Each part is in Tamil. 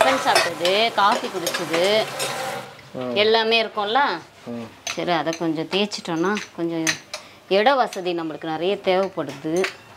டிஃபன் சாப்பிட்டது காஃபி குடிச்சது எல்லாமே இருக்கும்ல ம் சரி அதை கொஞ்சம் தேய்ச்சிட்டோன்னா கொஞ்சம் இட வசதி நம்மளுக்கு நிறைய தேவைப்படுது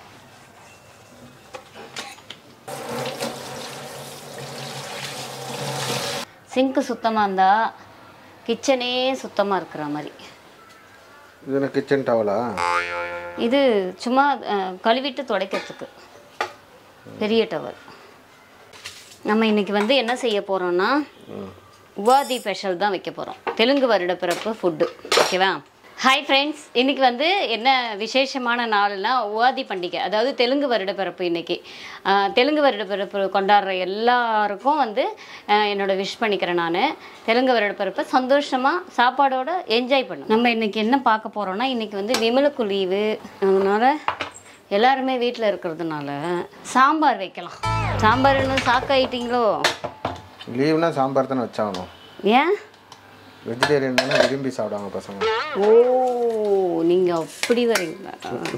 சிங்க்கு சுத்தமாக இருந்தால் கிச்சனே சுத்தமாக இருக்கிற மாதிரி இது என்ன கிச்சன் டவலா இது சும்மா அஹ், கழுவிட்டு துடைக்கிறதுக்கு பெரிய டவர் நம்ம இன்னைக்கு வந்து என்ன செய்ய போகிறோம்னா உவாதி ஸ்பெஷல் தான் வைக்க போகிறோம் தெலுங்கு வருட பிறப்பு ஃபுட்டு ஓகேவா ஹாய் ஃப்ரெண்ட்ஸ் இன்னைக்கு வந்து என்ன விசேஷமான நாள்னா உவாதி பண்டிகை அதாவது தெலுங்கு வருட பிறப்பு இன்னைக்கு ஆஹ், தெலுங்கு வருட பிறப்பு கொண்டாடுற எல்லாருக்கும் வந்து ஆஹ், என்னோட விஷ் பண்ணிக்கிறேன் நான் தெலுங்கு வருட பிறப்பை சந்தோஷமாக சாப்பாடோட என்ஜாய் பண்ணும் நம்ம இன்னைக்கு என்ன பார்க்க போகிறோம்னா இன்னைக்கு வந்து விமலுக்கு லீவு அதனால எல்லாருமே வீட்டில் இருக்கிறதுனால சாம்பார் வைக்கலாம் சாம்பார்னு சாக்காயிட்டீங்களோ லீவ்னா சாம்பார் தானே வச்சாகணும் ஏன் வெஜிடேரியன் தானே விரும்பி சாப்பிடுவாங்க பசங்க ஓ நீங்கள் அப்படி வரீங்களா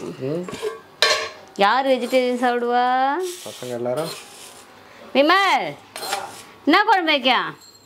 யார் வெஜிடேரியன் சாப்பிடுவா பசங்க எல்லாரும் விமல் என்ன குழம்பு வைக்க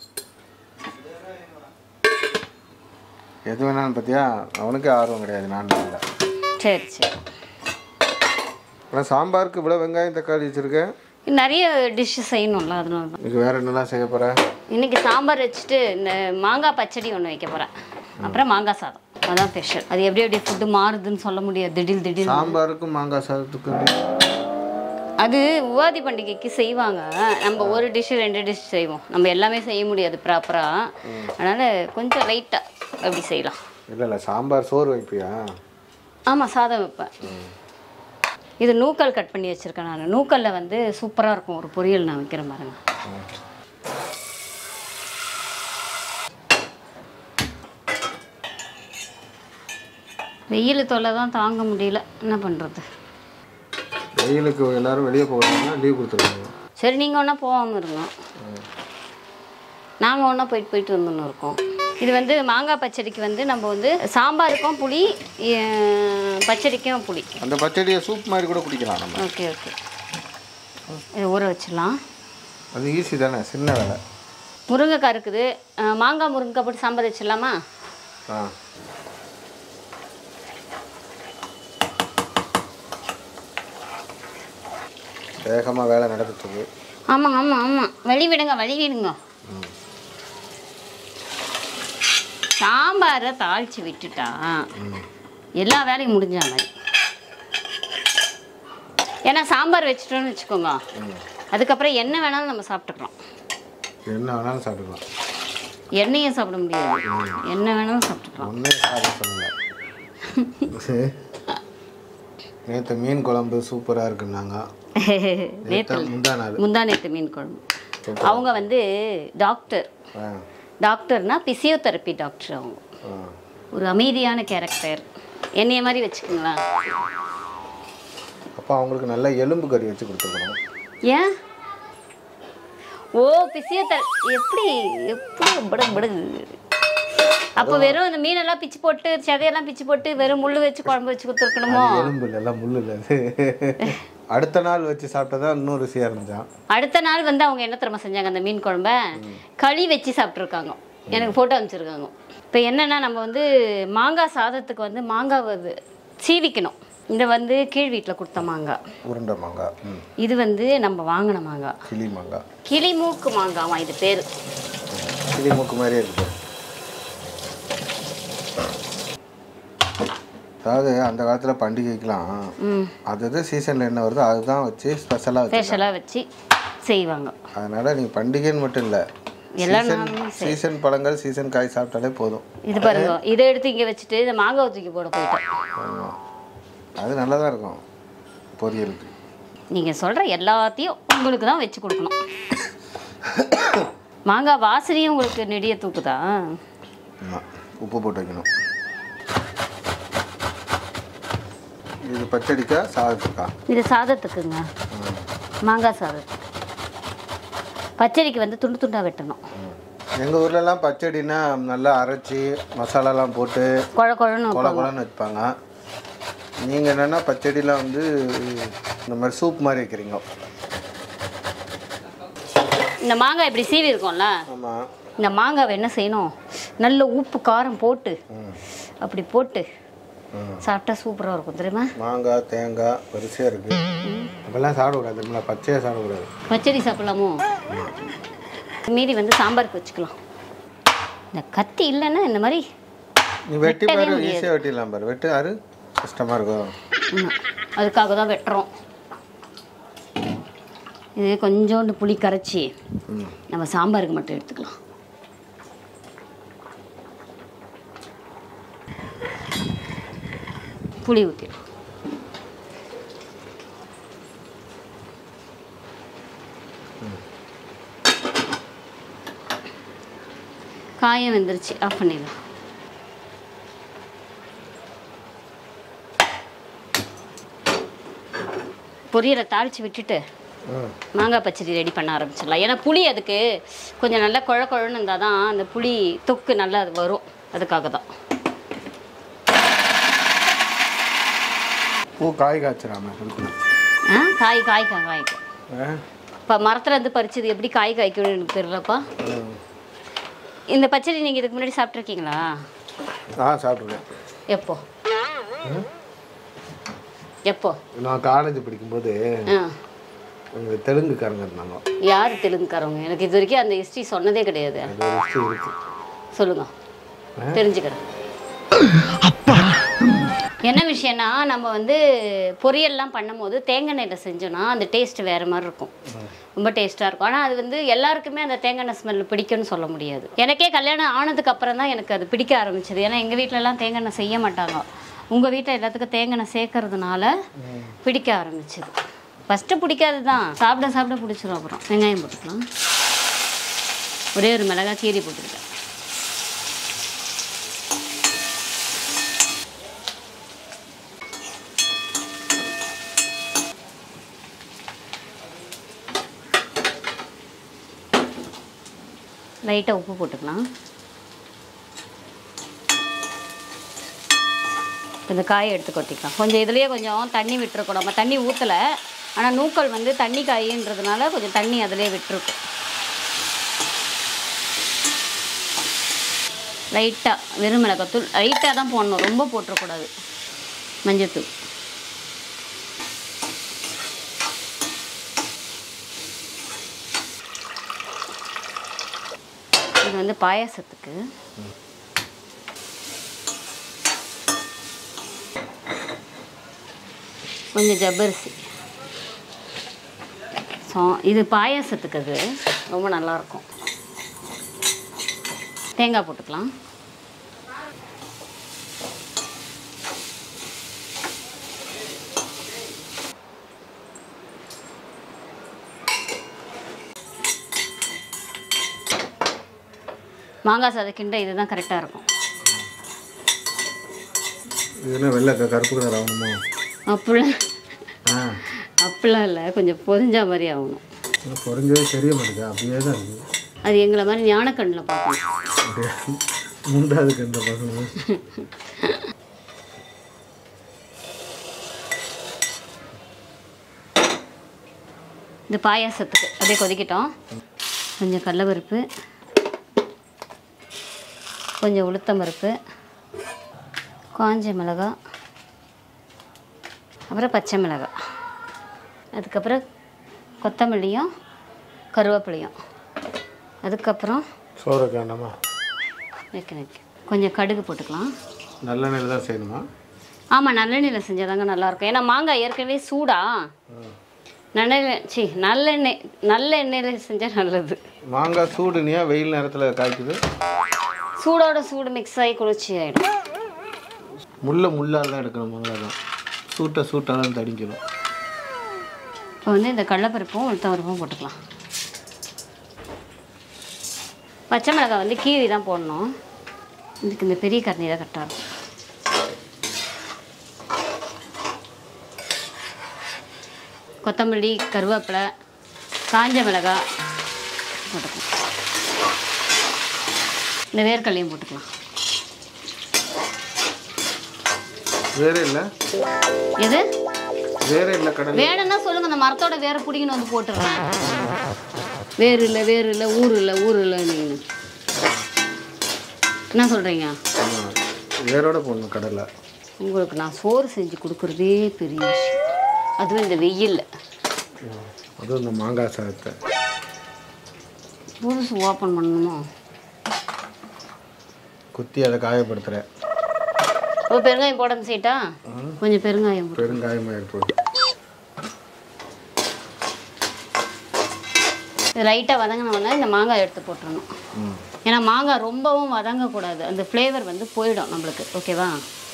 எது வேணாலும் பார்த்தியா அவனுக்கே ஆர்வம் கிடையாது நான் இல்லை சரி சரி அப்புறம் சாம்பாருக்கு இவ்வளோ வெங்காயம் தக்காளி வச்சுருக்கேன் நிறைய டிஷ்ஷு செய்யணும்ல அதனால தான் இதுக்கு வேறு என்னெல்லாம் செய்ய போகிற இன்னைக்கு சாம்பார் வச்சுட்டு இந்த மாங்காய் பச்சடி ஒன்று வைக்க போகிறேன் அப்புறம் மாங்காய் சாதம் அதான் ஸ்பெஷல் அது எப்படி எப்படி ஃபுட்டு மாறுதுன்னு சொல்ல முடியாது திடீர் திடீர் சாம்பாருக்கும் மாங்காய் சாதத்துக்கும் அது உவாதி பண்டிகைக்கு செய்வாங்க நம்ம ஒரு டிஷ்ஷு ரெண்டு டிஷ் செய்வோம் நம்ம எல்லாமே செய்ய முடியாது ப்ராப்பராக அதனால் கொஞ்சம் லைட்டாக அப்படி செய்யலாம் இல்லை இல்லை சாம்பார் சோறு வைப்பியா ஆமாம் சாதம் வைப்பேன் இது நூக்கல் கட் பண்ணி வச்சுருக்கேன் நான் நூக்கல்ல வந்து சூப்பராக இருக்கும் ஒரு பொரியல் நான் வைக்கிறேன் பாருங்க வெயில் தொல்லை தான் தாங்க முடியல என்ன பண்ணுறது வெயிலுக்கு எல்லாரும் வெளியே போகிறாங்கன்னா லீவ் கொடுத்துருவாங்க சரி நீங்கள் ஒன்றா போகாமல் இருங்க நாங்கள் ஒன்றா போயிட்டு போயிட்டு வந்துன்னு இருக்கோம் இது வந்து மாங்காய் பச்சடிக்கு வந்து நம்ம வந்து சாம்பாருக்கும் புளி அஹ், பச்சடிக்கும் புளி அந்த பச்சடியை சூப் மாதிரி கூட குடிக்கலாம் நம்ம ஓகே ஓகே இதை ஊற வச்சிடலாம் அது ஈஸி தானே சின்ன வேலை முருங்கைக்காய் இருக்குது அஹ், மாங்காய் முருங்கைக்காய் போட்டு சாம்பார் வச்சிடலாமா ஆ வேகமாக வேலை நடந்துட்டுருக்கு ஆமாம் ஆமாம் ஆமாம் வழி விடுங்க வழி விடுங்க சாம்பாரை தாளித்து விட்டுட்டா எல்லா வேலையும் முடிஞ்ச மாதிரி ஏன்னா சாம்பார் வச்சுட்டோன்னு வச்சுக்கோங்க அதுக்கப்புறம் என்ன வேணாலும் நம்ம சாப்பிட்டுக்கலாம் என்ன வேணாலும் சாப்பிட்டுக்கலாம் எண்ணெயும் சாப்பிட முடியாது என்ன வேணாலும் சாப்பிட்டுக்கலாம் ஒன்றே சாப்பிட சொல்லல நேற்று மீன் குழம்பு சூப்பராக இருக்குன்னாங்க நேற்று முந்தா நாள் முந்தா நேற்று மீன் குழம்பு அவங்க வந்து டாக்டர் ஆ டாக்டர்னா பிசியோதெரப்பி டாக்டர் அவங்க ஆ ஒரு அமைதியான கேரக்டர் என்னைய மாதிரி வச்சுக்கோங்களேன் அப்போ அவங்களுக்கு நல்ல எலும்பு கறி வச்சு கொடுத்துருக்கணும் ஏன் ஓ பிசியோதெர எப்படி எப்படி படு படு அப்போ வெறும் இந்த மீனெல்லாம் பிச்சு போட்டு சதையெல்லாம் பிச்சு போட்டு வெறும் முள்ளு வச்சு குழம்பு வச்சு கொடுத்துருக்கணுமோ எலும்பு இல்லை எல்லாம் முள் இல்லை அது அடுத்த நாள் வச்சு சாப்பிட்டா இன்னும் ருசியாக இருந்துச்சான் அடுத்த நாள் வந்து அவங்க என்ன திறமை செஞ்சாங்க அந்த மீன் குழம்ப களி வச்சு சாப்பிட்ருக்காங்க எனக்கு ஃபோட்டோ அனுப்பிச்சிருக்காங்க இப்போ என்னன்னா நம்ம வந்து மாங்காய் சாதத்துக்கு வந்து மாங்காய் வந்து சீவிக்கணும் இந்த வந்து கீழ் வீட்டில் கொடுத்த மாங்காய் உருண்டை மாங்காய் ம் இது வந்து நம்ம வாங்கின மாங்காய் கிளி மாங்காய் கிளிமூக்கு மாங்காவா இது பேர் கிளி மூக்கு மாதிரியே இருக்குது அதாவது அந்த காலத்தில் பண்டிகைக்கெலாம் ம் அது அது சீசனில் என்ன வருதோ அதுதான் வச்சு ஸ்பெஷலாக வச்சு ஸ்பெஷலாக வச்சு செய்வாங்க அதனால் நீங்கள் பண்டிகைன்னு மட்டும் இல்லை எல்லா சீசன் நாளுமே சீசன் பழங்கள் சீசன் காய் சாப்பிட்டாலே போதும் இது பாருங்க இதை எடுத்து இங்கே வச்சுட்டு இந்த மாங்காவை தூக்கி போட போயிட்டேன் ஆமா. அது நல்லா தான் இருக்கும் பொரியலுக்கு நீங்கள் சொல்கிற எல்லாத்தையும் உங்களுக்கு தான் வச்சு கொடுக்கணும் மாங்காய் வாசனையும் உங்களுக்கு நெடிய தூக்குதா ஆமாம் உப்பு போட்டு வைக்கணும் இது பச்சடிக்கா சாதத்துக்கா இது சாதத்துக்குங்க மாங்காய் சாதத்துக்கு பச்சடிக்கு வந்து துண்டு துண்டாக வெட்டணும் எங்கள் ஊர்லலாம் பச்சடினா நல்லா அரைச்சி மசாலாலாம் போட்டு குழ குழன்னு கொல கொலன்னு வைப்பாங்க நீங்கள் என்னென்னா பச்சடிலாம் வந்து இந்த மாதிரி சூப் மாதிரி வைக்கிறீங்க இந்த மாங்காய் இப்படி சீவி இருக்கும்ல ஆமாம் இந்த மாங்காவை என்ன செய்யணும் நல்ல உப்பு காரம் போட்டு ம் அப்படி போட்டு ம் சாப்பிட்டா சூப்பராக இருக்கும் தெரியுமா மாங்காய் தேங்காய் வரிசையாக இருக்குது அப்போல்லாம் சாப்பிடக்கூடாது நம்மள பச்சையாக சாப்பிடக்கூடாது பச்சடி சாப்பிடலாமோ மீதி வந்து சாம்பாருக்கு வச்சுக்கலாம் இந்த கத்தி இல்லைன்னா இந்த மாதிரி நீ வெட்டி வெட்டவே பாரு முடியாது. ஈஸியாக வெட்டிடலாம் பாரு வெட்டு ஆறு கஷ்டமாக இருக்கும் ஆமா. அதுக்காக தான் வெட்டுறோம் இது கொஞ்சோண்டு புளி கரைச்சி ம் நம்ம சாம்பாருக்கு மட்டும் எடுத்துக்கலாம் புளி ஊற்றிடும் காயம் வெந்துருச்சு ஆஃப் பண்ணிடலாம் பொரியலை தாளித்து விட்டுட்டு ம் மாங்காய் பச்சடி ரெடி பண்ண ஆரம்பிச்சிடலாம் ஏன்னா புளி அதுக்கு கொஞ்சம் நல்லா குழ குழன்னு இருந்தால் தான் அந்த புளி தொக்கு நல்லா அது வரும் அதுக்காக தான் பூ காய் காய்ச்சிடாம இருக்கணும் ஆ காய் காய் காய் காய்க்கும் ஆ இப்போ மரத்துலேருந்து பறிச்சது எப்படி காய் காய்க்கும்னு எனக்கு தெரியலப்பா ம். இந்த பச்சடி நீங்கள் இதுக்கு முன்னாடி சாப்பிட்ருக்கீங்களா ஆ சாப்பிட்ருக்கேன் எப்போ எப்போ நான் காலேஜ் படிக்கும்போது ஆ எங்கள் தெலுங்குக்காரங்க இருந்தாங்க யார் தெலுங்குக்காரவங்க எனக்கு இது வரைக்கும் அந்த ஹிஸ்ட்ரி சொன்னதே கிடையாது அது ஒரு விஷயம் இருக்கு சொல்லுங்க தெரிஞ்சுக்கிறேன் என்ன விஷயம்னா நம்ம வந்து பொரியல்லாம் பண்ணும்போது தேங்காய் எண்ணெயில் செஞ்சோன்னா அந்த டேஸ்ட் வேறு மாதிரி இருக்கும் ரொம்ப டேஸ்ட்டாக இருக்கும் ஆனால் அது வந்து எல்லாருக்குமே அந்த தேங்காய் எண்ணெய் ஸ்மெல் பிடிக்கும்னு சொல்ல முடியாது எனக்கே கல்யாணம் ஆனதுக்கு அப்புறம் தான் எனக்கு அது பிடிக்க ஆரம்பிச்சது ஏன்னா எங்கள் வீட்டிலலாம் தேங்காய் எண்ணெய் செய்ய மாட்டாங்க உங்கள் வீட்டில் எல்லாத்துக்கும் தேங்காய் எண்ணெய் சேர்க்கறதுனால பிடிக்க ஆரம்பிச்சது ஃபஸ்ட்டு பிடிக்காது தான் சாப்பிட சாப்பிட பிடிச்சிரும் அப்புறம் வெங்காயம் போட்டுக்கலாம் ஒரே ஒரு மிளகாய் கீரி போட்டுக்கிட்டேன் லைட்டாக உப்பு போட்டுக்கலாம் இந்த காயை எடுத்து கொட்டிக்கலாம் கொஞ்சம் இதுலேயே கொஞ்சம் தண்ணி விட்டுருக்கணும் நம்ம தண்ணி ஊற்றலை ஆனால் நூக்கல் வந்து தண்ணி காயின்றதுனால கொஞ்சம் தண்ணி அதிலே விட்டுருக்கும் லைட்டாக வெறும் மிளகாத்தூள் லைட்டாக தான் போடணும் ரொம்ப போட்டுறக்கூடாது மஞ்சத்தூள் இது வந்து பாயாசத்துக்கு கொஞ்சம் ஜவ்வரிசி ஸோ இது பாயாசத்துக்கு அது ரொம்ப நல்லாயிருக்கும் தேங்காய் போட்டுக்கலாம் மாங்காய் சாதம் கிண்ட இதுதான் கரெக்டாக இருக்கும் இது என்ன வெள்ளை க- கருப்பு கலர் ஆகணுமோ அப்படிலாம் ஆ அப்படிலாம் இல்லை கொஞ்சம் பொதிஞ்சா மாதிரி ஆகணும் இன்னும் பொறிஞ்சவே தெரிய மாட்டேங்குது அப்படியே தான் இருக்குது அது எங்களை மாதிரி ஞானக்கண்ணில் பார்க்கணும் அப்படியே முண்டாதுக்கு இந்த பசங்க இந்த பாயாசத்துக்கு அப்படியே கொதிக்கிட்டோம் கொஞ்சம் கடலப்பருப்பு கொஞ்சம் உளுத்தம் பருப்பு காஞ்ச மிளகாய் அப்புறம் பச்சை மிளகாய் அதுக்கப்புறம் கொத்தமல்லியும் கருவேப்பிலையும் அதுக்கப்புறம் சோறு வேண்டாமா வைக்க வைக்க கொஞ்சம் கடுகு போட்டுக்கலாம் நல்லெண்ணெயில் தான் செய்யணுமா ஆமாம் நல்லெண்ணெயில் செஞ்சாதாங்க நல்லாயிருக்கும் ஏன்னா மாங்காய் ஏற்கனவே சூடா நல்லெண்ணெய் சி நல்லெண்ணெய் நல்ல எண்ணெயில் செஞ்சால் நல்லது மாங்காய் சூடுனியா வெயில் நேரத்தில் காய்க்குது சூடோட சூடு மிக்ஸ் ஆகி குளிர்ச்சி ஆகிடும் முள்ள முள்ளால் தான் எடுக்கணும் மாங்காய் தான் சூட்டை சூட்டாக தான் தடிக்கணும் இப்போ வந்து இந்த கடலப்பருப்பும் உளுத்தம் பருப்பும் போட்டுக்கலாம் பச்சை மிளகாய் வந்து கீரி தான் போடணும் இதுக்கு இந்த பெரிய கரண்டி தான் கரெக்டாக இருக்கும் கொத்தமல்லி கருவேப்பிலை காஞ்ச மிளகாய் போட்டுக்கலாம் இந்த வேர்க்கடலையும் போட்டுக்கலாம் வேற இல்லை எது வேற இல்லை கடல் வேணும்னா சொல்லுங்க அந்த மரத்தோட வேற பிடிங்கன்னு வந்து போட்டுடுறேன் வேறு இல்லை வேறு இல்லை ஊர் இல்லை ஊர் இல்லை நீங்கள் என்ன சொல்கிறீங்க ஆமாம் வேரோட போடணும் கடலை உங்களுக்கு நான் சோறு செஞ்சு கொடுக்குறதே பெரிய விஷயம் அதுவும் இந்த வெயில்ல அதுவும் இந்த மாங்காய் சாதத்தை புதுசு ஓப்பன் பண்ணணுமா குத்தி அதை காயப்படுத்துகிறேன் ஓ பெருங்காயம் போட சீட்டா கொஞ்சம் பெருங்காயம் போடு. பெருங்காயமாக இருப்போம் இது லைட்டாக வதங்கினோடனே இந்த மாங்காய் எடுத்து போட்டுறணும் ம் ஏன்னா மாங்காய் ரொம்பவும் வதங்கக்கூடாது அந்த ஃப்ளேவர் வந்து போயிடும் நம்மளுக்கு ஓகேவா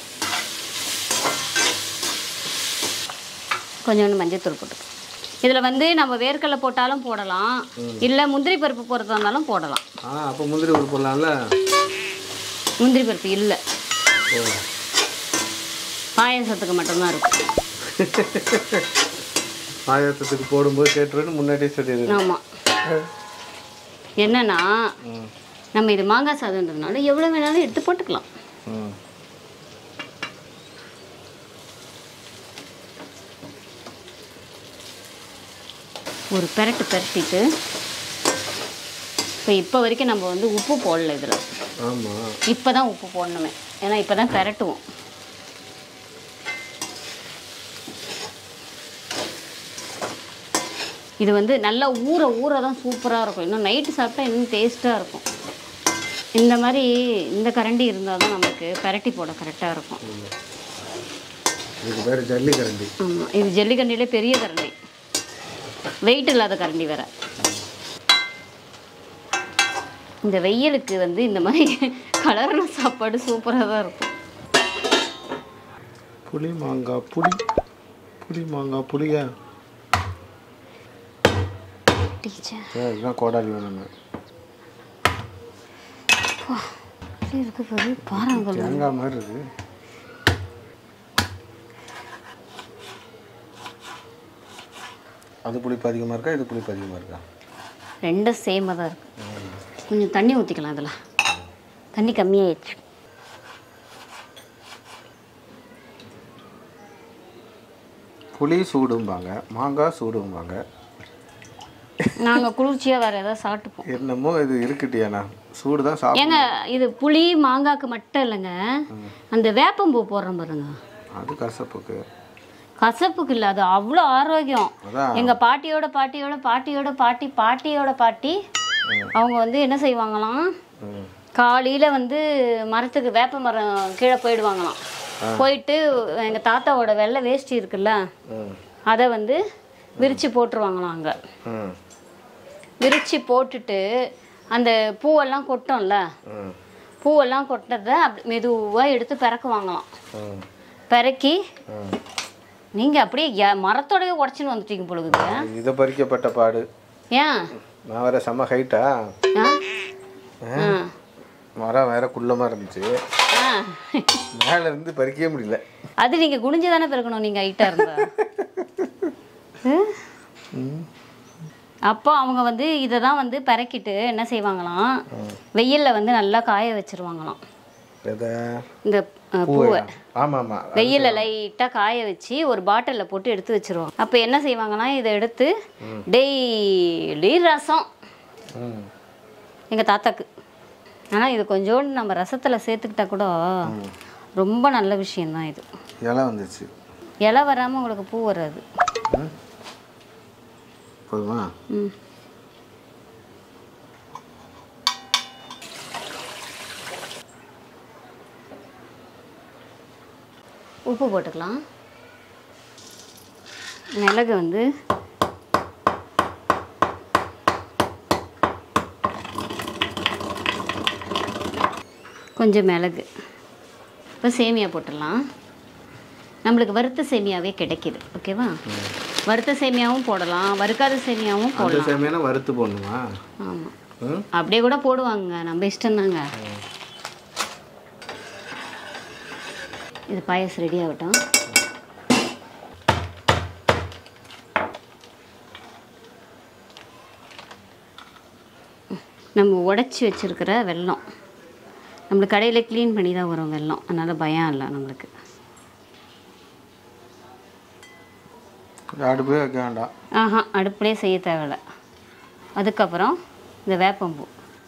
கொஞ்சோண்டு மஞ்சத்தூள் போட்டு இதில் வந்து நம்ம வேர்க்கடலை போட்டாலும் போடலாம் இல்லை முந்திரி பருப்பு போடுறதா இருந்தாலும் போடலாம் ஆ அப்போ முந்திரி ஒரு போடலாம்ல முந்திரி பருப்பு இல்லை ஓ பாயசத்துக்கு மட்டும்தான் இருக்கும் பாயாசத்துக்கு போடும்போது கேட்டுருன்னு முன்னாடியே சொல்லிடுது ஆமாம் என்னன்னா ம் நம்ம இது மாங்காய் சாதம்ன்றதுனால எவ்வளோ வேணாலும் எடுத்து போட்டுக்கலாம் ம் ஒரு பெரட்டு பெரட்டிட்டு இப்போ இப்போ வரைக்கும் நம்ம வந்து உப்பு போடல இதில் ஆமாம் இப்போ தான் உப்பு போடணுமே ஏன்னா இப்போ தான் பெரட்டுவோம் இது வந்து நல்லா ஊற ஊற தான் சூப்பராக இருக்கும் இன்னும் நைட்டு சாப்பிட்டா இன்னும் டேஸ்ட்டாக இருக்கும் இந்த மாதிரி இந்த கரண்டி இருந்தால் தான் நமக்கு பெரட்டி போட கரெக்டாக இருக்கும் இதுக்கு பேர் ஜல்லிக்கரண்டி ஆமாம் இது ஜல்லிக்கண்டிலே பெரிய கரண்டி வெயிட் இல்லாத கரண்டி வேற இந்த வெயிலுக்கு வந்து இந்த மாதிரி கலர்ன சாப்பாடு சூப்பராக தான் இருக்கும் புளி மாங்காய் புளி புளி மாங்காய் புளியா டீச்சர் ஏ, இதுதான் கோடாலி வேணும்னு இருக்கு பாரு பாருங்கள் தேங்காய் மாதிரி இருக்கு அது புளிப்பு அதிகமாக இருக்கா இது புளிப்பு அதிகமாக இருக்கா ரெண்டும் சேமாக தான் இருக்கு கொஞ்சம் தண்ணி ஊற்றிக்கலாம் இதில் தண்ணி கம்மியாயிடுச்சு புளி சூடும்பாங்க மாங்காய் சூடும்பாங்க நாங்கள் குளிர்ச்சியாக வேறு ஏதாவது சாப்பிட்டுப்போம் என்னமோ இது இருக்குட்டியாண்ணா சூடு தான் சாப்பிடும் ஏங்க இது புளி மாங்காய்க்கு மட்டும் இல்லைங்க அந்த வேப்பம்பூ போடுறோம் பாருங்க அது கசப்புக்கு கசப்புக்கு இல்லை அது அவ்வளோ ஆரோக்கியம் அதான் எங்கள் பாட்டியோட பாட்டியோட பாட்டியோட பாட்டி பாட்டியோட பாட்டி அவங்க வந்து என்ன செய்வாங்களாம் ம். காலையில் வந்து மரத்துக்கு வேப்ப மரம் கீழே போயிடுவாங்களாம் போயிட்டு எங்கள் தாத்தாவோட வெள்ளை வேஷ்டி இருக்குல்ல ம் அதை வந்து விரித்து போட்டுருவாங்களாம் அங்கே ம் விரித்து போட்டுட்டு அந்த பூவெல்லாம் கொட்டோம்ல ம் பூவெல்லாம் கொட்டதை அப்படி மெதுவாக எடுத்து பிறக்குவாங்களாம் ம் பிறக்கி ம் நீங்கள் அப்படியே ய- மரத்தோடவே உடச்சின்னு வந்துட்டீங்க பொழுது இதை பறிக்கப்பட்ட பாடு ஏன் நான் வேற செம்ம ஹைட்டா ஆ ஆ மரம் வேற குள்ளமாக இருந்துச்சு ஆ மேலே இருந்து பறிக்கவே முடியல அது நீங்கள் குனிஞ்சு தானே பிறக்கணும் நீங்கள் ஹைட்டாக இருந்தா ம் அப்போ அவங்க வந்து இதை தான் வந்து பிறக்கிட்டு என்ன செய்வாங்களாம் வெயிலில் வந்து நல்லா காய வச்சிருவாங்களாம் எதை இந்த அஹ், பூவை ஆமாம் ஆமாம் வெயிலில் லைட்டாக காய வச்சு ஒரு பாட்டிலில் போட்டு எடுத்து வச்சிருவாங்க அப்போ என்ன செய்வாங்கன்னா இதை எடுத்து டெய்லி ரசம் ம் எங்கள் தாத்தாக்கு ஆனால் இது கொஞ்சோண்டு நம்ம ரசத்தில் சேர்த்துக்கிட்டா கூட ரொம்ப நல்ல விஷயம்தான் இது இலை வந்துச்சு இலை வராமல் உங்களுக்கு பூ வராது ம் போதுமா ம் உப்பு போட்டுக்கலாம் மிளகு வந்து கொஞ்சம் மிளகு இப்போ சேமியா போட்டுடலாம் நம்மளுக்கு வறுத்த சேமியாவே கிடைக்கிது ஓகேவா வறுத்த சேமியாவும் போடலாம் வறுக்காத சேமியாவும் அந்த போடலாம் சேமியான வறுத்து போடணுமா ஆமாம் ம் அப்படியே கூட போடுவாங்க நம்ம இஷ்டம்தாங்க இது பாயாசம் ரெடி ஆகட்டும் நம்ம உடச்சி வச்சிருக்கிற வெல்லம் நம்மளுக்கு கடையில் க்ளீன் பண்ணி தான் வரும் வெல்லம் அதனால் பயம் இல்லை நம்மளுக்கு அடுப்பே வைக்க வேண்டாம் ஆஹா அடுப்புலேயே செய்ய தேவையில்ல அதுக்கப்புறம் இந்த வேப்பம்பூ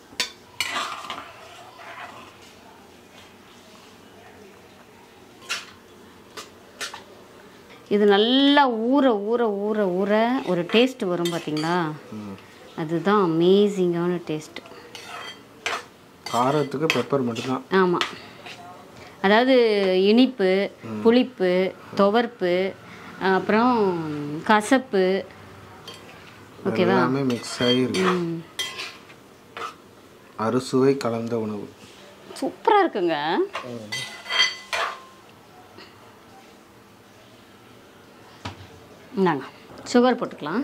இது நல்லா ஊற ஊற ஊற ஊற ஒரு டேஸ்ட் வரும் பார்த்தீங்களா அதுதான் அமேசிங்கான டேஸ்ட் காரத்துக்கு பெப்பர் மட்டும்தான் ஆமாம் அதாவது இனிப்பு புளிப்பு துவர்ப்பு அப்புறம் கசப்பு ஓகேவா எல்லாமே மிக்ஸ் ஆகிருக்கு ம் அறுசுவை கலந்த உணவு சூப்பராக இருக்குங்க இந்தாங்க சுகர் போட்டுக்கலாம்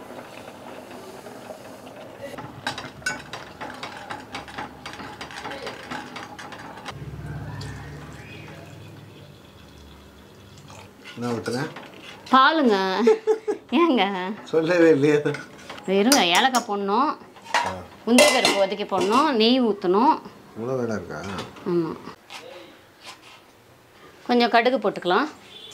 என்ன ஊற்றுறேன் பாலுங்க ஏங்க சொல்லவே இல்லையே இருங்க ஏலக்காய் போடணும் முந்திரி பருப்பு ஒதுக்கி போடணும் நெய் ஊற்றணும் இவ்வளோ வேலை இருக்கா ஆமாம் கொஞ்சம் கடுகு போட்டுக்கலாம்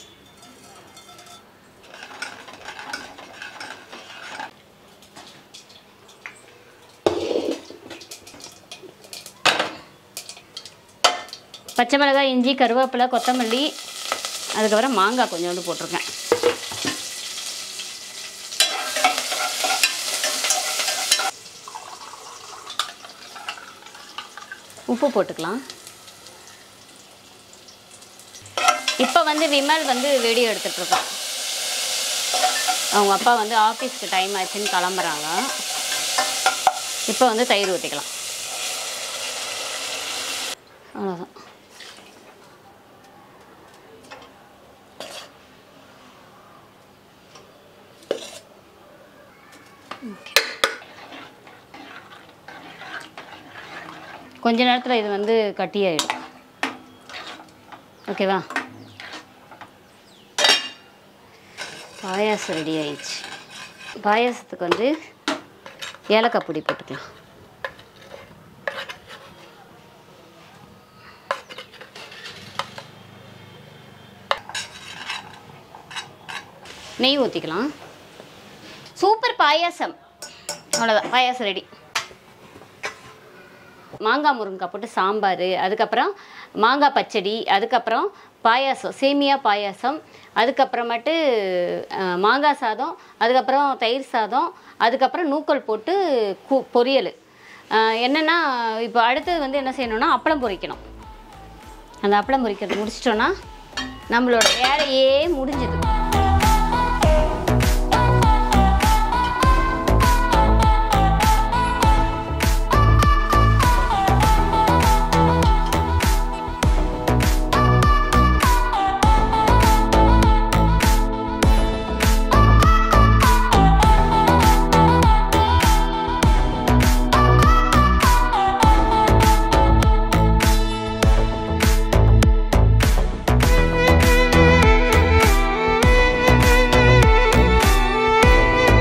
பச்சை மிளகாய் இஞ்சி கருவேப்பிலை கொத்தமல்லி அதுக்கப்புறம் மாங்காய் கொஞ்சோண்டு போட்டிருக்கேன் உப்பு போட்டுக்கலாம் இப்போ வந்து விமல் வந்து வீடியோ எடுத்துட்டு இருக்கோம் அவங்க அப்பா வந்து ஆஃபீஸ்க்கு டைம் ஆச்சுன்னு கிளம்புறாங்க இப்போ வந்து தயிர் ஊற்றிக்கலாம் அவ்வளோதான் கொஞ்ச நேரத்தில் இது வந்து கட்டியாயிடும் ஓகேவா பாயாசம் ரெடி ஆயிடுச்சு பாயாசத்துக்கு வந்து ஏலக்காய் பொடி போட்டுக்கலாம் நெய் ஊற்றிக்கலாம் சூப்பர் பாயாசம் அவ்வளோதான் பாயாசம் ரெடி மாங்காய் முருங்கைக்காய் போட்டு சாம்பார் அதுக்கப்புறம் மாங்காய் பச்சடி அதுக்கப்புறம் பாயாசம் சேமியா பாயாசம் அதுக்கப்புறமேட்டு அஹ், மாங்காய் சாதம் அதுக்கப்புறம் தயிர் சாதம் அதுக்கப்புறம் நூக்கல் போட்டு கு பொரியல் அஹ், என்னென்னா இப்போ அடுத்தது வந்து என்ன செய்யணும்னா அப்பளம் பொரிக்கணும் அந்த அப்பளம் பொரிக்கிறது முடிச்சிட்டோன்னா நம்மளோட வேலையே முடிஞ்சுது